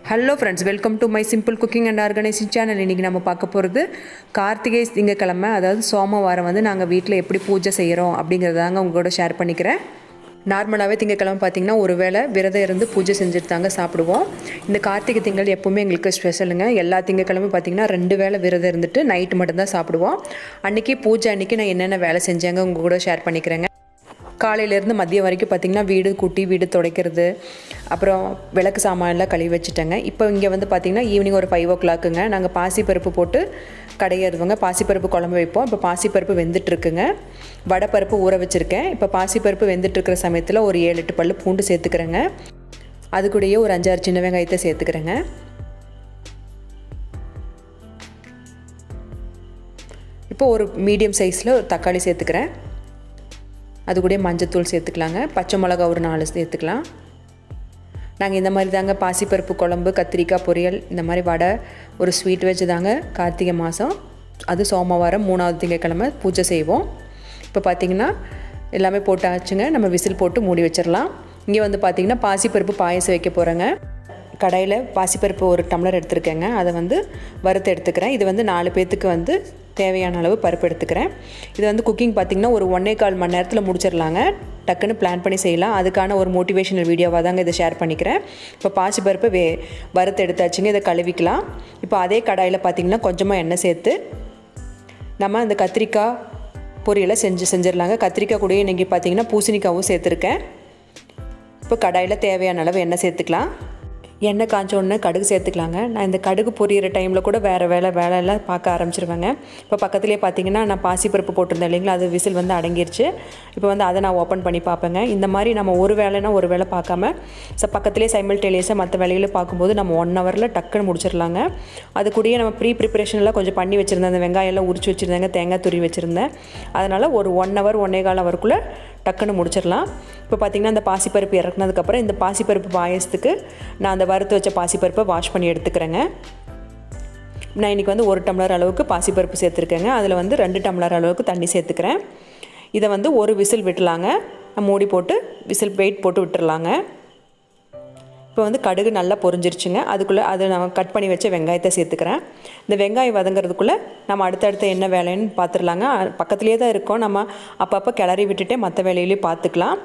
hello friends welcome to my simple cooking and organising channel இன்றைக்கி நம்ம பார்க்க போகிறது கார்த்திகை திங்கக்கிழமை அதாவது சோமவாரம் வந்து நாங்கள் வீட்டில் எப்படி பூஜை செய்கிறோம் அப்படிங்கிறதாங்க உங்களோட ஷேர் பண்ணிக்கிறேன் நார்மலாகவே திங்கக்கிழமை பார்த்திங்கன்னா ஒரு வேளை விரதம் இருந்து பூஜை செஞ்சுட்டு தாங்க சாப்பிடுவோம் இந்த கார்த்திகை திங்கள் எப்போவுமே எங்களுக்கு ஸ்பெஷலுங்க எல்லா திங்கக்கிழமை பார்த்திங்கன்னா ரெண்டு வேளை விரதம் இருந்துட்டு நைட்டு மட்டும்தான் சாப்பிடுவோம் அன்றைக்கி பூஜை அன்றைக்கி நான் என்னென்ன வேலை செஞ்சேங்க உங்கள் கூட ஷேர் பண்ணிக்கிறேங்க காலையிலேருந்து மதியம் வரைக்கும் பார்த்திங்கன்னா வீடு கூட்டி வீடு துடைக்கிறது அப்புறம் விளக்கு சாமான்லாம் கழுவி வச்சுட்டேங்க இப்போ இங்கே வந்து பார்த்திங்கன்னா ஈவினிங் ஒரு ஃபைவ் ஓ கிளாக்குங்க நாங்கள் பாசிப்பருப்பு போட்டு கடையிறதுவங்க பாசிப்பருப்பு குழம்பு வைப்போம் இப்போ பாசிப்பருப்பு வெந்துட்டுருக்குங்க வடைப்பருப்பு ஊற வச்சுருக்கேன் இப்போ பாசிப்பருப்பு வெந்துட்டுருக்கிற சமயத்தில் ஒரு ஏழு எட்டு பல்லு பூண்டு சேர்த்துக்கிறேங்க அது கூடயே ஒரு அஞ்சாறு சின்ன வெங்காயத்தை சேர்த்துக்கிறேங்க இப்போ ஒரு மீடியம் சைஸில் ஒரு தக்காளி சேர்த்துக்கிறேன் அது கூட மஞ்சத்தூள் சேர்த்துக்கலாங்க பச்சை மிளகா ஒரு நாலு சேர்த்துக்கலாம் நாங்கள் இந்த மாதிரி தாங்க பாசிப்பருப்பு குழம்பு கத்திரிக்காய் பொரியல் இந்த மாதிரி வடை ஒரு ஸ்வீட் வச்சு தாங்க கார்த்திகை மாதம் அது சோமவாரம் மூணாவது திங்கக்கிழமை பூஜை செய்வோம் இப்போ பார்த்திங்கன்னா எல்லாமே போட்டாச்சுங்க நம்ம விசில் போட்டு மூடி வச்சிடலாம் இங்கே வந்து பார்த்திங்கன்னா பாசிப்பருப்பு பாயசம் வைக்க போகிறேங்க கடையில் பாசிப்பருப்பு ஒரு டம்ளர் எடுத்துருக்கேங்க அதை வந்து வறுத்து எடுத்துக்கிறேன் இது வந்து நாலு பேர்த்துக்கு வந்து தேவையான அளவு பருப்பு எடுத்துக்கிறேன் இது வந்து குக்கிங் பார்த்திங்கன்னா ஒரு ஒன்றே கால் மணி நேரத்தில் முடிச்சிடலாங்க டக்குன்னு பிளான் பண்ணி செய்யலாம் அதுக்கான ஒரு மோட்டிவேஷனல் வீடியோவாக தாங்க இதை ஷேர் பண்ணிக்கிறேன் இப்போ பாசி பருப்பு வே வறுத்து எடுத்தாச்சுங்க இதை கழுவிக்கலாம் இப்போ அதே கடாயில் பார்த்திங்கன்னா கொஞ்சமாக எண்ணெய் சேர்த்து நம்ம அந்த கத்திரிக்காய் பொரியலை செஞ்சு செஞ்சிடலாங்க கத்திரிக்காய் கூடயே இன்றைக்கி பார்த்திங்கன்னா பூசணிக்காவும் சேர்த்துருக்கேன் இப்போ கடாயில் தேவையான அளவு எண்ணெய் சேர்த்துக்கலாம் எண்ணெய் காய்ச்ச உடனே கடுகு சேர்த்துக்கலாங்க நான் இந்த கடுகு பொரியிற டைமில் கூட வேறு வேலை வேலையெல்லாம் பார்க்க ஆரம்பிச்சிருவேங்க இப்போ பக்கத்துலேயே பார்த்தீங்கன்னா நான் பாசிப்பருப்பு போட்டிருந்தேன் இல்லைங்களா அது விசில் வந்து அடங்கிருச்சு இப்போ வந்து அதை நான் ஓப்பன் பண்ணி பார்ப்பேங்க இந்த மாதிரி நம்ம ஒரு வேலைனா ஒரு வேலை பார்க்காம ஸோ பக்கத்துலேயே சைமில்டேனியஸாக மற்ற வேலைகளை பார்க்கும்போது நம்ம ஒன் ஹவரில் டக்குன்னு முடிச்சிடலாங்க அது கூடயே நம்ம ப்ரீ ப்ரிப்பரேஷன்லாம் கொஞ்சம் பண்ணி வச்சுருந்தேன் அந்த வெங்காயம் எல்லாம் உரிச்சு வச்சுருந்தேங்க தேங்காய் துரி வச்சுருந்தேன் அதனால் ஒரு ஒன் ஹவர் ஒன்னே கால் ஹவருக்குள்ளே டக்குன்னு முடிச்சிடலாம் இப்போ பார்த்திங்கன்னா அந்த பாசிப்பருப்பு இறக்குனதுக்கப்புறம் இந்த பாசிப்பருப்பு பாயசத்துக்கு நான் அந்த வறுத்து வச்ச பாசிப்பருப்பை வாஷ் பண்ணி எடுத்துக்கிறேங்க நான் இன்றைக்கி வந்து ஒரு டம்ளர் அளவுக்கு பாசிப்பருப்பு சேர்த்துருக்கேங்க அதில் வந்து ரெண்டு டம்ளர் அளவுக்கு தண்ணி சேர்த்துக்கிறேன் இதை வந்து ஒரு விசில் விட்டுலாங்க மூடி போட்டு விசில் வெயிட் போட்டு விட்டுறலாங்க இப்போ வந்து கடுகு நல்லா பொரிஞ்சிருச்சுங்க அதுக்குள்ளே அதை நான் கட் பண்ணி வச்ச வெங்காயத்தை சேர்த்துக்கிறேன் இந்த வெங்காயம் வதங்கிறதுக்குள்ளே நம்ம அடுத்தடுத்த என்ன வேலைன்னு பார்த்துடலாங்க பக்கத்துலேயே தான் இருக்கோம் நம்ம அப்பப்போ கிளறி விட்டுட்டே மற்ற வேலையிலையும் பார்த்துக்கலாம்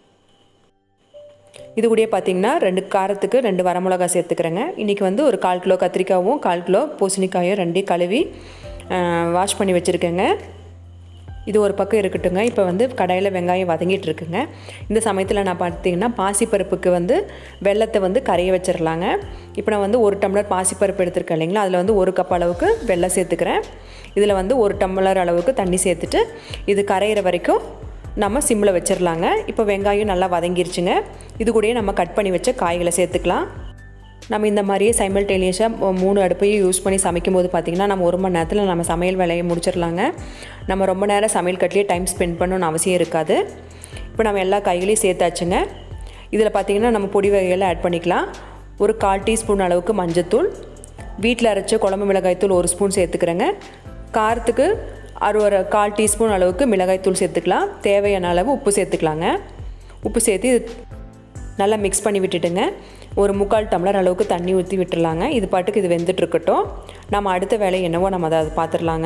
இது கூடயே பார்த்திங்கன்னா ரெண்டு காரத்துக்கு ரெண்டு வரமிளகா சேர்த்துக்கிறேங்க இன்றைக்கி வந்து ஒரு கால் கிலோ கத்திரிக்காயும் கால் கிலோ பூசணிக்காயும் ரெண்டையும் கழுவி வாஷ் பண்ணி வச்சுருக்கேங்க இது ஒரு பக்கம் இருக்கட்டுங்க இப்போ வந்து கடையில் வெங்காயம் வதங்கிட்டு இருக்குங்க இந்த சமயத்தில் நான் பார்த்தீங்கன்னா பாசிப்பருப்புக்கு வந்து வெள்ளத்தை வந்து கரைய வச்சிடலாங்க இப்போ நான் வந்து ஒரு டம்ளர் பாசிப்பருப்பு எடுத்திருக்கேன் இல்லைங்களா அதில் வந்து ஒரு கப் அளவுக்கு வெள்ளம் சேர்த்துக்கிறேன் இதில் வந்து ஒரு டம்ளர் அளவுக்கு தண்ணி சேர்த்துட்டு இது கரையிற வரைக்கும் நம்ம சிம்மில் வச்சிடலாங்க இப்போ வெங்காயம் நல்லா வதங்கிருச்சுங்க இது கூடயே நம்ம கட் பண்ணி வச்ச காய்களை சேர்த்துக்கலாம் நம்ம இந்த மாதிரியே சைமல்டேனியஸாக மூணு அடுப்பையும் யூஸ் பண்ணி சமைக்கும் போது பார்த்திங்கன்னா நம்ம ஒரு மணி நேரத்தில் நம்ம சமையல் வேலையை முடிச்சிடலாங்க நம்ம ரொம்ப நேரம் சமையல் கட்டிலே டைம் ஸ்பெண்ட் பண்ணணும்னு அவசியம் இருக்காது இப்போ நம்ம எல்லா காய்களையும் சேர்த்தாச்சுங்க இதில் பார்த்திங்கன்னா நம்ம பொடி வகைகளை ஆட் பண்ணிக்கலாம் ஒரு கால் டீஸ்பூன் அளவுக்கு மஞ்சத்தூள் வீட்டில் அரைச்ச குழம்பு மிளகாய்த்தூள் ஒரு ஸ்பூன் சேர்த்துக்கிறேங்க காரத்துக்கு ஒரு கால் டீஸ்பூன் அளவுக்கு மிளகாய்த்தூள் சேர்த்துக்கலாம் தேவையான அளவு உப்பு சேர்த்துக்கலாங்க உப்பு சேர்த்து நல்லா மிக்ஸ் பண்ணி விட்டுட்டுங்க ஒரு முக்கால் டம்ளர் அளவுக்கு தண்ணி ஊற்றி விட்டுடலாங்க இது பாட்டுக்கு இது வெந்துட்டுருக்கட்டும் நம்ம அடுத்த வேலை என்னவோ நம்ம அதை அதை பார்த்துடலாங்க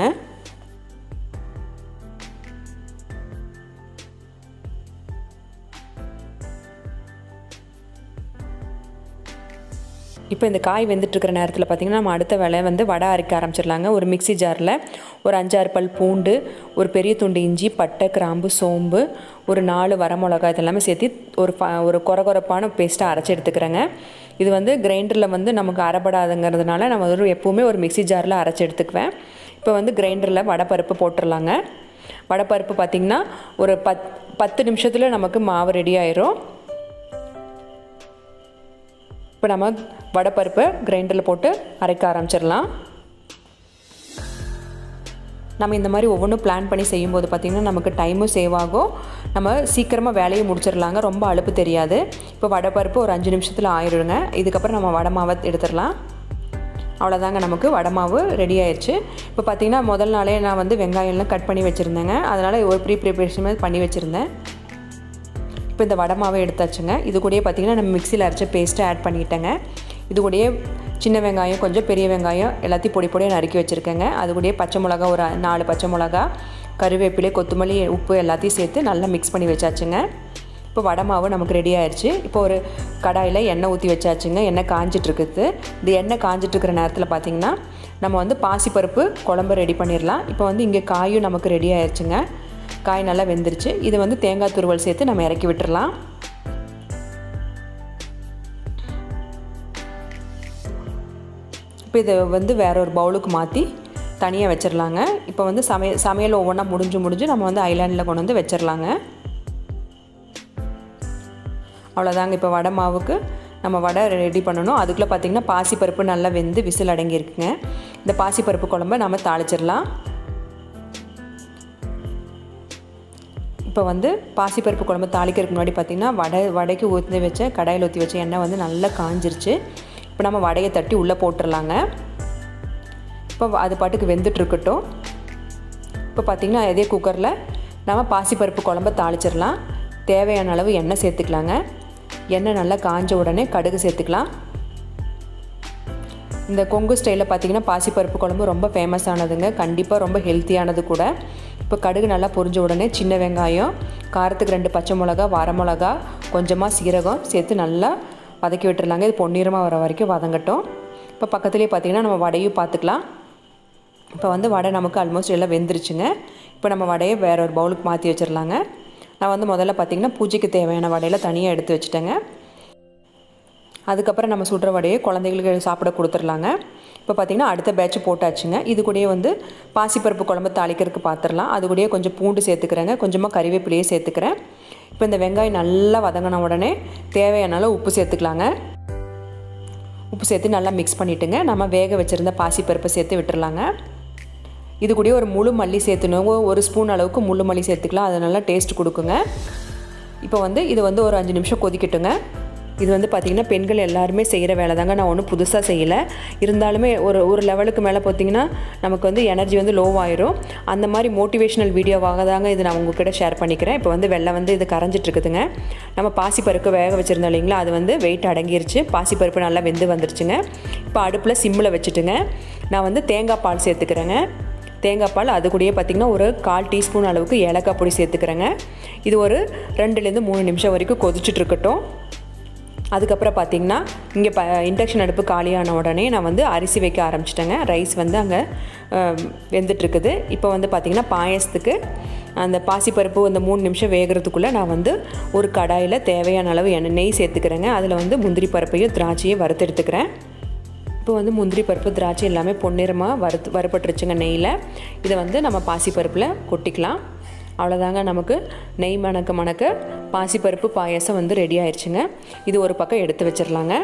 இப்போ இந்த காய் வெந்துட்டுருக்கிற நேரத்தில் பார்த்திங்கன்னா நம்ம அடுத்த வேலை வந்து வடை அரைக்க ஆரம்பிச்சிடலாங்க ஒரு மிக்சி ஜாரில் ஒரு அஞ்சாறு பல் பூண்டு ஒரு பெரிய துண்டு இஞ்சி பட்டை கிராம்பு சோம்பு ஒரு நாலு வரமிளகா இதெல்லாமே சேர்த்து ஒரு ப ஒரு கொரகொரப்பான பேஸ்ட்டாக அரைச்சி எடுத்துக்கிறேங்க இது வந்து கிரைண்டரில் வந்து நமக்கு அரைப்படாதுங்கிறதுனால நம்ம ஒரு எப்போவுமே ஒரு மிக்சி ஜாரில் அரைச்சி எடுத்துக்குவேன் இப்போ வந்து கிரைண்டரில் வடைப்பருப்பு போட்டுடலாங்க வடைப்பருப்பு பார்த்திங்கன்னா ஒரு பத் பத்து நிமிஷத்தில் நமக்கு மாவு ரெடி ஆயிரும் இப்போ நம்ம வடைப்பருப்பை கிரைண்டரில் போட்டு அரைக்க ஆரம்பிச்சிடலாம் நம்ம இந்த மாதிரி ஒவ்வொன்றும் பிளான் பண்ணி செய்யும்போது பார்த்திங்கன்னா நமக்கு டைமும் சேவ் ஆகும் நம்ம சீக்கிரமாக வேலையை முடிச்சிடலாங்க ரொம்ப அழுப்பு தெரியாது இப்போ வடைப்பருப்பு ஒரு அஞ்சு நிமிஷத்தில் ஆயிடுங்க இதுக்கப்புறம் நம்ம வடை மாவை எடுத்துடலாம் அவ்வளோதாங்க நமக்கு வடை மாவு ரெடி ஆயிடுச்சு இப்போ பார்த்திங்கன்னா முதல் நாளே நான் வந்து வெங்காயம்லாம் கட் பண்ணி வச்சுருந்தேங்க அதனால் ஒரு ப்ரீ ப்ரிப்ரேஷன் பண்ணி வச்சுருந்தேன் இப்போ இந்த வடை மாவை எடுத்தாச்சுங்க இது கூடயே பார்த்திங்கன்னா நம்ம மிக்சியில் அரைச்ச பேஸ்ட்டை ஆட் பண்ணிட்டேங்க இது கூடயே சின்ன வெங்காயம் கொஞ்சம் பெரிய வெங்காயம் எல்லாத்தையும் பொடி பொடியாக நறுக்கி வச்சுருக்கேங்க அது கூடயே பச்சை மிளகா ஒரு நாலு பச்சை மிளகா கருவேப்பிலை கொத்தமல்லி உப்பு எல்லாத்தையும் சேர்த்து நல்லா மிக்ஸ் பண்ணி வச்சாச்சுங்க இப்போ வடை மாவு நமக்கு ரெடி ஆயிடுச்சு இப்போ ஒரு கடாயில் எண்ணெய் ஊற்றி வச்சாச்சுங்க எண்ணெய் காஞ்சிட்ருக்குது இந்த எண்ணெய் காஞ்சிட்ருக்கிற நேரத்தில் பார்த்திங்கன்னா நம்ம வந்து பாசிப்பருப்பு குழம்பு ரெடி பண்ணிடலாம் இப்போ வந்து இங்கே காயும் நமக்கு ரெடி ஆயிடுச்சுங்க காய் நல்லா வெந்துருச்சு இது வந்து தேங்காய் துருவல் சேர்த்து நம்ம இறக்கி விட்டுறலாம் இப்போ இதை வந்து வேற ஒரு பவுலுக்கு மாற்றி தனியாக வச்சிடலாங்க இப்போ வந்து சமைய சமையல் ஒவ்வொன்றா முடிஞ்சு முடிஞ்சு நம்ம வந்து ஐலாண்டில் கொண்டு வந்து வச்சிடலாங்க அவ்வளோதாங்க இப்போ வடை மாவுக்கு நம்ம வடை ரெடி பண்ணணும் அதுக்குள்ளே பார்த்திங்கன்னா பாசிப்பருப்பு நல்லா வெந்து விசில் அடங்கியிருக்குங்க இந்த பாசிப்பருப்பு குழம்ப நம்ம தாளிச்சிடலாம் இப்போ வந்து பாசிப்பருப்பு குழம்பு தாளிக்கிறதுக்கு முன்னாடி பார்த்திங்கன்னா வடை வடைக்கு ஊற்றி வச்ச கடாயில் ஊற்றி வச்ச எண்ணெய் வந்து நல்லா காஞ்சிருச்சு இப்போ நம்ம வடையை தட்டி உள்ளே போட்டுடலாங்க இப்போ அது பாட்டுக்கு வெந்துட்டுருக்கட்டும் இப்போ பார்த்திங்கன்னா அதே குக்கரில் நம்ம பாசிப்பருப்பு குழம்ப தாளிச்சிடலாம் தேவையான அளவு எண்ணெய் சேர்த்துக்கலாங்க எண்ணெய் நல்லா காஞ்ச உடனே கடுகு சேர்த்துக்கலாம் இந்த கொங்கு ஸ்டைலில் பார்த்திங்கன்னா பாசிப்பருப்பு குழம்பு ரொம்ப ஃபேமஸ் ஆனதுங்க கண்டிப்பாக ரொம்ப ஹெல்த்தியானது கூட இப்போ கடுகு நல்லா பொரிஞ்ச உடனே சின்ன வெங்காயம் காரத்துக்கு ரெண்டு பச்சை மிளகா வரமிளகா கொஞ்சமாக சீரகம் சேர்த்து நல்லா வதக்கி விட்டுறலாங்க இது பொன்னிறமாக வர வரைக்கும் வதங்கட்டும் இப்போ பக்கத்துலேயே பார்த்திங்கன்னா நம்ம வடையும் பார்த்துக்கலாம் இப்போ வந்து வடை நமக்கு ஆல்மோஸ்ட் எல்லாம் வெந்துருச்சுங்க இப்போ நம்ம வடையை வேற ஒரு பவுலுக்கு மாற்றி வச்சிடலாங்க நான் வந்து முதல்ல பார்த்திங்கன்னா பூஜைக்கு தேவையான வடையில் தனியாக எடுத்து வச்சுட்டேங்க அதுக்கப்புறம் நம்ம சுடுற வடையை குழந்தைகளுக்கு சாப்பிட கொடுத்துர்லாங்க இப்போ பார்த்திங்கன்னா அடுத்த பேட்ச் போட்டாச்சுங்க இது கூடயே வந்து பாசிப்பருப்பு குழம்பு தாளிக்கிறதுக்கு பார்த்துடலாம் அது கூடயே கொஞ்சம் பூண்டு சேர்த்துக்கிறேங்க கொஞ்சமாக கறிவேப்பிலையே சேர்த்துக்கிறேன் இப்போ இந்த வெங்காயம் நல்லா வதங்கின உடனே தேவையான அளவு உப்பு சேர்த்துக்கலாங்க உப்பு சேர்த்து நல்லா மிக்ஸ் பண்ணிவிட்டுங்க நம்ம வேக வச்சுருந்த பாசிப்பருப்பை சேர்த்து விட்டுறலாங்க இது கூடயே ஒரு முழு மல்லி சேர்த்துணும் ஒரு ஸ்பூன் அளவுக்கு முழு மல்லி சேர்த்துக்கலாம் அது நல்லா டேஸ்ட் கொடுக்குங்க இப்போ வந்து இது வந்து ஒரு அஞ்சு நிமிஷம் கொதிக்கட்டுங்க இது வந்து பார்த்திங்கன்னா பெண்கள் எல்லாருமே செய்கிற வேலை தாங்க நான் ஒன்றும் புதுசாக செய்யலை இருந்தாலுமே ஒரு ஒரு லெவலுக்கு மேலே பார்த்திங்கன்னா நமக்கு வந்து எனர்ஜி வந்து லோ ஆயிரும் அந்த மாதிரி மோட்டிவேஷனல் வீடியோவாக தாங்க இது நான் உங்ககிட்ட ஷேர் பண்ணிக்கிறேன் இப்போ வந்து வெள்ளை வந்து இது கரைஞ்சிட்டு இருக்குதுங்க நம்ம பாசிப்பருப்பு வேக வச்சுருந்தோம் இல்லைங்களா அது வந்து வெயிட் அடங்கிருச்சு பாசிப்பருப்பு நல்லா வெந்து வந்துருச்சுங்க இப்போ அடுப்பில் சிம்மில் வச்சுட்டுங்க நான் வந்து தேங்காய் பால் சேர்த்துக்கிறேங்க தேங்காய் பால் அது கூடயே பார்த்திங்கன்னா ஒரு கால் டீஸ்பூன் அளவுக்கு ஏலக்காய் பொடி சேர்த்துக்கிறேங்க இது ஒரு ரெண்டுலேருந்து மூணு நிமிஷம் வரைக்கும் கொதிச்சுட்டு இருக்கட்டும் அதுக்கப்புறம் பார்த்திங்கன்னா இங்கே ப இண்டக்ஷன் அடுப்பு காலியான உடனே நான் வந்து அரிசி வைக்க ஆரம்பிச்சிட்டேங்க ரைஸ் வந்து அங்கே வெந்துட்டுருக்குது இப்போ வந்து பார்த்திங்கன்னா பாயசத்துக்கு அந்த பாசிப்பருப்பு அந்த மூணு நிமிஷம் வேகிறதுக்குள்ளே நான் வந்து ஒரு கடாயில் தேவையான அளவு எண்ணெய் நெய் சேர்த்துக்கிறேங்க அதில் வந்து முந்திரி பருப்பையும் திராட்சையும் வறுத்தெடுத்துக்கிறேன் இப்போ வந்து முந்திரி பருப்பு திராட்சை எல்லாமே பொன்னிறமாக வறுத்து வறுப்பட்டுருச்சுங்க நெய்யில் இதை வந்து நம்ம பாசிப்பருப்பில் கொட்டிக்கலாம் அவ்வளோதாங்க நமக்கு நெய் மணக்க மணக்க பாசிப்பருப்பு பாயசம் வந்து ரெடி ஆயிடுச்சுங்க இது ஒரு பக்கம் எடுத்து வச்சிடலாங்க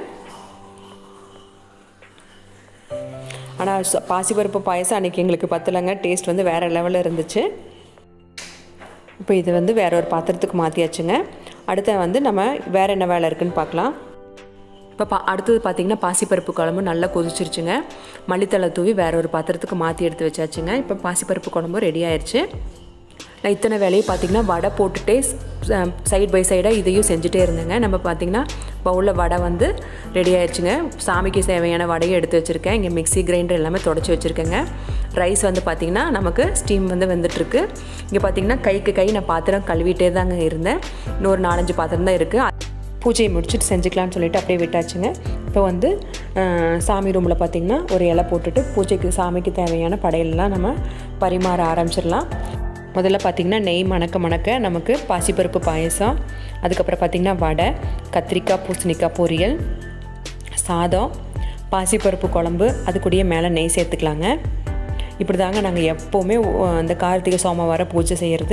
ஆனால் பாசிப்பருப்பு பாயசம் அன்றைக்கி எங்களுக்கு பத்தலைங்க டேஸ்ட் வந்து வேறு லெவலில் இருந்துச்சு இப்போ இது வந்து வேற ஒரு பாத்திரத்துக்கு மாற்றியாச்சுங்க அடுத்த வந்து நம்ம வேறு என்ன வேலை இருக்குன்னு பார்க்கலாம் இப்போ பா அடுத்தது பார்த்திங்கன்னா பாசிப்பருப்பு குழம்பு நல்லா கொதிச்சிருச்சுங்க மல்லித்தலை தூவி வேற ஒரு பாத்திரத்துக்கு மாற்றி எடுத்து வச்சாச்சுங்க இப்போ பாசிப்பருப்பு குழம்பு ரெடி ஆயிடுச்சு நான் இத்தனை வேலையும் பார்த்திங்கன்னா வடை போட்டுட்டே சைட் பை சைடாக இதையும் செஞ்சுட்டே இருந்தேங்க நம்ம பார்த்திங்கன்னா பவுலில் வடை வந்து ரெடி ஆயிடுச்சுங்க சாமிக்கு தேவையான வடையை எடுத்து வச்சுருக்கேன் இங்கே மிக்ஸி கிரைண்டர் எல்லாமே தொடச்சி வச்சுருக்கேங்க ரைஸ் வந்து பார்த்திங்கன்னா நமக்கு ஸ்டீம் வந்து வந்துட்டுருக்கு இங்கே பார்த்திங்கன்னா கைக்கு கை நான் பாத்திரம் கழுவிட்டே தாங்க இருந்தேன் இன்னொரு நாலஞ்சு பாத்திரம் தான் இருக்குது பூஜையை முடிச்சுட்டு செஞ்சுக்கலான்னு சொல்லிட்டு அப்படியே விட்டாச்சுங்க இப்போ வந்து சாமி ரூமில் பார்த்திங்கன்னா ஒரு இலை போட்டுட்டு பூஜைக்கு சாமிக்கு தேவையான படையெல்லாம் நம்ம பரிமாற ஆரம்பிச்சிடலாம் முதல்ல பார்த்திங்கன்னா நெய் மணக்க மணக்க நமக்கு பாசிப்பருப்பு பாயசம் அதுக்கப்புறம் பார்த்திங்கன்னா வடை கத்திரிக்காய் பூசணிக்காய் பொரியல் சாதம் பாசிப்பருப்பு குழம்பு அது கூடயே மேலே நெய் சேர்த்துக்கலாங்க இப்படி தாங்க நாங்கள் எப்போவுமே அந்த கார்த்திகை சோமவாரம் பூஜை செய்கிறது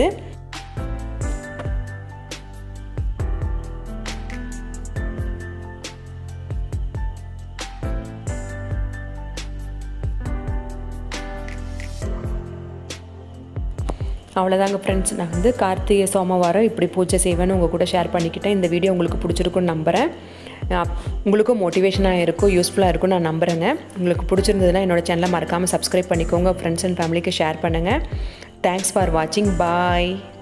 அவ்வளோதாங்க ஃப்ரெண்ட்ஸ் நான் வந்து கார்த்திகை சோமவாரம் இப்படி பூஜை செய்வேன்னு உங்கள் கூட ஷேர் பண்ணிக்கிட்டேன் இந்த வீடியோ உங்களுக்கு பிடிச்சிருக்குன்னு நம்புகிறேன் உங்களுக்கும் மோட்டிவேஷனாக இருக்கும் யூஸ்ஃபுல்லாக இருக்கும் நான் நம்புகிறேங்க உங்களுக்கு பிடிச்சிருந்ததுன்னா என்னோட சேனலை மறக்காமல் சப்ஸ்கிரைப் பண்ணிக்கோங்க ஃப்ரெண்ட்ஸ் அண்ட் ஃபேமிலிக்கு ஷேர் பண்ணுங்கள் தேங்க்ஸ் ஃபார் வாட்சிங் பாய்